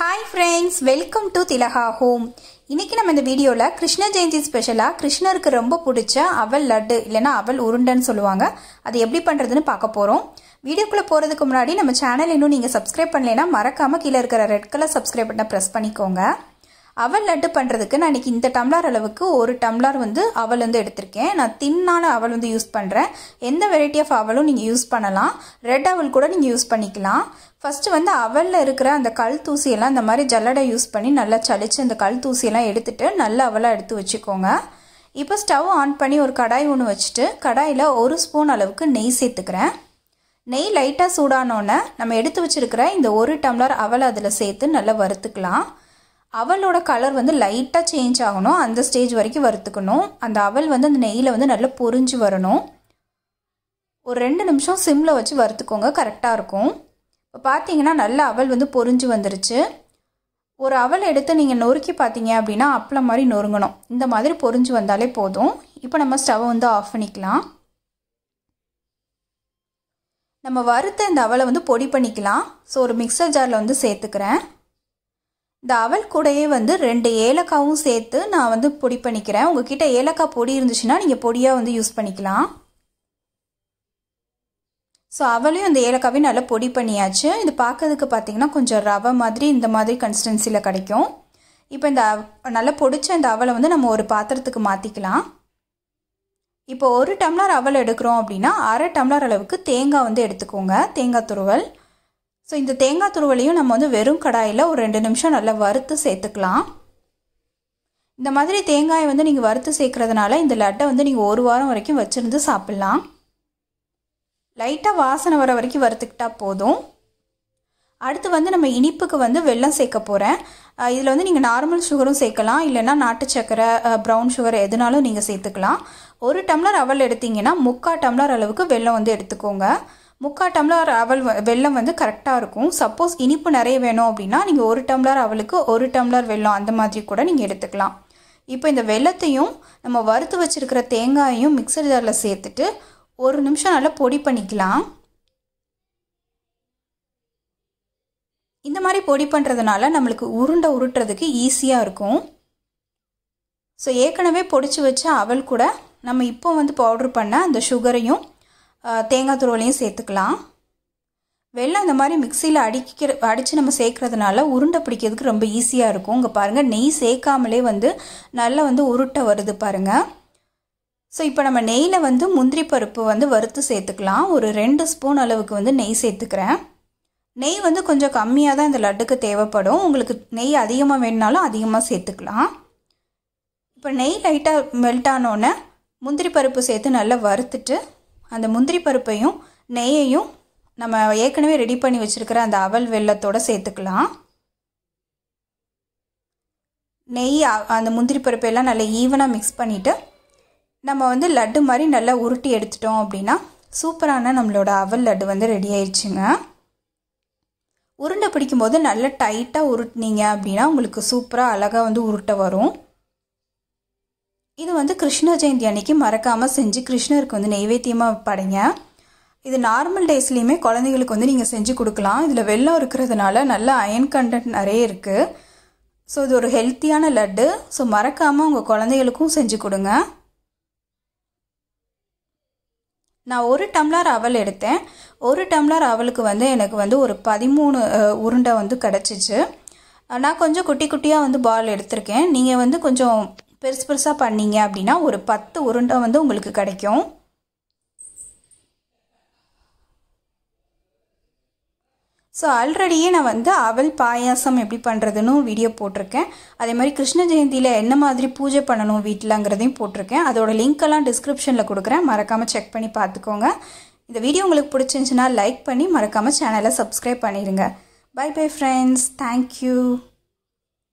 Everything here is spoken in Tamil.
hi friends welcome to Thilaga home இன்னைக்கு நம்ம இந்த வீடியோவில் கிருஷ்ண ஜெயந்தி ஸ்பெஷலாக கிருஷ்ணருக்கு ரொம்ப பிடிச்ச அவல் லட்டு இல்லைன்னா அவல் உருண்டைன்னு சொல்லுவாங்க அது எப்படி பண்ணுறதுன்னு பார்க்க போகிறோம் வீடியோக்குள்ளே போகிறதுக்கு முன்னாடி நம்ம சேனல் இன்னும் நீங்கள் சப்ஸ்கிரைப் பண்ணலைன்னா மறக்காமல் கீழே இருக்கிற ரெட் கலர் சப்ஸ்கிரைப் பட்டனை ப்ரெஸ் பண்ணிக்கோங்க அவல் லட்டு பண்ணுறதுக்கு நான் இன்றைக்கி இந்த டம்ளர் அளவுக்கு ஒரு டம்ளர் வந்து அவல் வந்து எடுத்திருக்கேன் நான் தின்னான அவல் வந்து யூஸ் பண்ணுறேன் எந்த வெரைட்டி ஆஃப் அவலும் நீங்கள் யூஸ் பண்ணலாம் ரெட் அவல் கூட நீங்கள் யூஸ் பண்ணிக்கலாம் ஃபஸ்ட்டு வந்து அவலில் இருக்கிற அந்த கல் தூசியெல்லாம் இந்த மாதிரி ஜல்லடை யூஸ் பண்ணி நல்லா சளிச்சு அந்த கல் தூசியெல்லாம் எடுத்துட்டு நல்ல அவலாக எடுத்து வச்சுக்கோங்க இப்போ ஸ்டவ் ஆன் பண்ணி ஒரு கடாய் ஒன்று வச்சுட்டு கடாயில் ஒரு ஸ்பூன் அளவுக்கு நெய் சேர்த்துக்கிறேன் நெய் லைட்டாக சூடானோன்னே நம்ம எடுத்து வச்சுருக்கிற இந்த ஒரு டம்ளர் அவலை அதில் சேர்த்து நல்லா வறுத்துக்கலாம் அவலோட கலர் வந்து லைட்டாக சேஞ்ச் ஆகணும் அந்த ஸ்டேஜ் வரைக்கும் வறுத்துக்கணும் அந்த அவல் வந்து அந்த நெய்யில் வந்து நல்லா பொரிஞ்சு வரணும் ஒரு ரெண்டு நிமிஷம் சிம்மில் வச்சு வறுத்துக்கோங்க கரெக்டாக இருக்கும் இப்போ பார்த்தீங்கன்னா நல்ல அவல் வந்து பொரிஞ்சு வந்துருச்சு ஒரு அவல் எடுத்து நீங்கள் நொறுக்கி பார்த்தீங்க அப்படின்னா அப்பளம் மாதிரி நொறுங்கணும் இந்த மாதிரி பொரிஞ்சு வந்தாலே போதும் இப்போ நம்ம ஸ்டவ் வந்து ஆஃப் பண்ணிக்கலாம் நம்ம வறுத்த இந்த அவலை வந்து பொடி பண்ணிக்கலாம் ஸோ ஒரு மிக்சர் ஜாரில் வந்து சேர்த்துக்கிறேன் இந்த அவல் கூடையே வந்து ரெண்டு ஏலக்காவும் சேர்த்து நான் வந்து பொடி பண்ணிக்கிறேன் உங்ககிட்ட ஏலக்காய் பொடி இருந்துச்சுன்னா நீங்கள் பொடியாக வந்து யூஸ் பண்ணிக்கலாம் ஸோ அவளையும் இந்த ஏலக்காவையும் நல்லா பொடி பண்ணியாச்சு இது பார்க்கறதுக்கு பார்த்தீங்கன்னா கொஞ்சம் ரவை மாதிரி இந்த மாதிரி கன்சிஸ்டன்சியில் கிடைக்கும் இப்போ இந்த நல்லா பொடிச்ச இந்த அவலை வந்து நம்ம ஒரு பாத்திரத்துக்கு மாற்றிக்கலாம் இப்போ ஒரு டம்ளர் அவல் எடுக்கிறோம் அப்படின்னா அரை டம்ளர் அளவுக்கு தேங்காய் வந்து எடுத்துக்கோங்க தேங்காய் துருவல் ஸோ இந்த தேங்காய் துருவலையும் நம்ம வந்து வெறும் கடாயில் ஒரு ரெண்டு நிமிஷம் நல்லா வறுத்து சேர்த்துக்கலாம் இந்த மாதிரி தேங்காயை வந்து நீங்கள் வறுத்து சேர்க்குறதுனால இந்த லட்டை வந்து நீங்கள் ஒரு வாரம் வரைக்கும் வச்சுருந்து சாப்பிட்லாம் லைட்டாக வாசனை வர வரைக்கும் வறுத்துக்கிட்டா போதும் அடுத்து வந்து நம்ம இனிப்புக்கு வந்து வெல்லம் சேர்க்க போகிறேன் இதில் வந்து நீங்கள் நார்மல் சுகரும் சேர்க்கலாம் இல்லைன்னா நாட்டு சக்கரை ப்ரௌன் சுகர் எதுனாலும் நீங்கள் சேர்த்துக்கலாம் ஒரு டம்ளர் அவல் எடுத்தீங்கன்னா முக்கால் டம்ளர் அளவுக்கு வெல்லம் வந்து எடுத்துக்கோங்க முக்கால் டம்ளர் அவல் வெல்லம் வந்து கரெக்டாக இருக்கும் சப்போஸ் இனிப்பு நிறைய வேணும் அப்படின்னா நீங்கள் ஒரு டம்ளர் அவலுக்கு ஒரு டம்ளர் வெல்லம் அந்த மாதிரி கூட நீங்கள் எடுத்துக்கலாம் இப்போ இந்த வெள்ளத்தையும் நம்ம வறுத்து வச்சுருக்கிற தேங்காயையும் மிக்சர் ஜாரில் சேர்த்துட்டு ஒரு நிமிஷம் நல்லா பொடி பண்ணிக்கலாம் இந்த மாதிரி பொடி பண்ணுறதுனால நம்மளுக்கு உருண்டை உருட்டுறதுக்கு ஈஸியாக இருக்கும் ஸோ ஏற்கனவே பொடிச்சு வச்ச அவல் கூட நம்ம இப்போ வந்து பவுட்ரு பண்ண அந்த சுகரையும் தேங்காய் துருவலையும் சேர்த்துக்கலாம் வெள்ளம் இந்த மாதிரி மிக்சியில் அடிக்கிற அடித்து நம்ம சேர்க்குறதுனால உருண்டை பிடிக்கிறதுக்கு ரொம்ப ஈஸியாக இருக்கும் இங்கே பாருங்கள் நெய் சேர்க்காமலே வந்து நல்லா வந்து உருட்டை வருது பாருங்கள் ஸோ இப்போ நம்ம நெய்யில் வந்து முந்திரி பருப்பு வந்து வறுத்து சேர்த்துக்கலாம் ஒரு ரெண்டு ஸ்பூன் அளவுக்கு வந்து நெய் சேர்த்துக்கிறேன் நெய் வந்து கொஞ்சம் கம்மியாக தான் இந்த லட்டுக்கு தேவைப்படும் உங்களுக்கு நெய் அதிகமாக வேணுனாலும் அதிகமாக சேர்த்துக்கலாம் இப்போ நெய் லைட்டாக மெல்ட் ஆனோடனே முந்திரி பருப்பு சேர்த்து நல்லா வறுத்துட்டு அந்த முந்திரி பருப்பையும் நெய்யையும் நம்ம ஏற்கனவே ரெடி பண்ணி வச்சுருக்கிற அந்த அவல் வெள்ளத்தோடு சேர்த்துக்கலாம் நெய் அந்த முந்திரி பருப்பையெல்லாம் நல்லா ஈவனாக மிக்ஸ் பண்ணிவிட்டு நம்ம வந்து லட்டு மாதிரி நல்லா உருட்டி எடுத்துட்டோம் அப்படின்னா சூப்பரான நம்மளோட அவல் லட்டு வந்து ரெடி ஆயிடுச்சுங்க உருண்டை பிடிக்கும்போது நல்லா டைட்டாக உருட்டினீங்க அப்படின்னா உங்களுக்கு சூப்பராக அழகாக வந்து உருட்டை வரும் இது வந்து கிருஷ்ண ஜெயந்தி அன்னைக்கு மறக்காமல் செஞ்சு கிருஷ்ணருக்கு வந்து நெய்வேத்தியமாக படைங்க இது நார்மல் டேஸ்லேயுமே குழந்தைங்களுக்கு வந்து நீங்கள் செஞ்சு கொடுக்கலாம் இதில் வெள்ளம் இருக்கிறதுனால நல்ல அயன் கண்டென்ட் நிறைய இருக்குது ஸோ இது ஒரு ஹெல்த்தியான லட்டு ஸோ மறக்காமல் உங்கள் குழந்தைகளுக்கும் செஞ்சு கொடுங்க நான் ஒரு டம்ளர் அவல் எடுத்தேன் ஒரு டம்ளர் அவலுக்கு வந்து எனக்கு வந்து ஒரு பதிமூணு உருண்டை வந்து கிடச்சிச்சு நான் கொஞ்சம் குட்டி குட்டியாக வந்து பால் எடுத்திருக்கேன் நீங்கள் வந்து கொஞ்சம் பெருசு பெருசாக பண்ணீங்க அப்படின்னா ஒரு பத்து உருண்டை வந்து உங்களுக்கு கிடைக்கும் ஸோ ஆல்ரெடியே நான் வந்து அவல் பாயாசம் எப்படி பண்ணுறதுன்னு வீடியோ போட்டிருக்கேன் அதே மாதிரி கிருஷ்ண ஜெயந்தியில் என்ன மாதிரி பூஜை பண்ணணும் வீட்டிலங்கிறதையும் போட்டிருக்கேன் அதோட லிங்க்கெல்லாம் டிஸ்கிரிப்ஷனில் கொடுக்குறேன் மறக்காமல் செக் பண்ணி பார்த்துக்கோங்க இந்த வீடியோ உங்களுக்கு பிடிச்சிருந்துச்சுன்னா லைக் பண்ணி மறக்காமல் சேனலை சப்ஸ்கிரைப் பண்ணிடுங்க பை பை ஃப்ரெண்ட்ஸ் தேங்க்யூ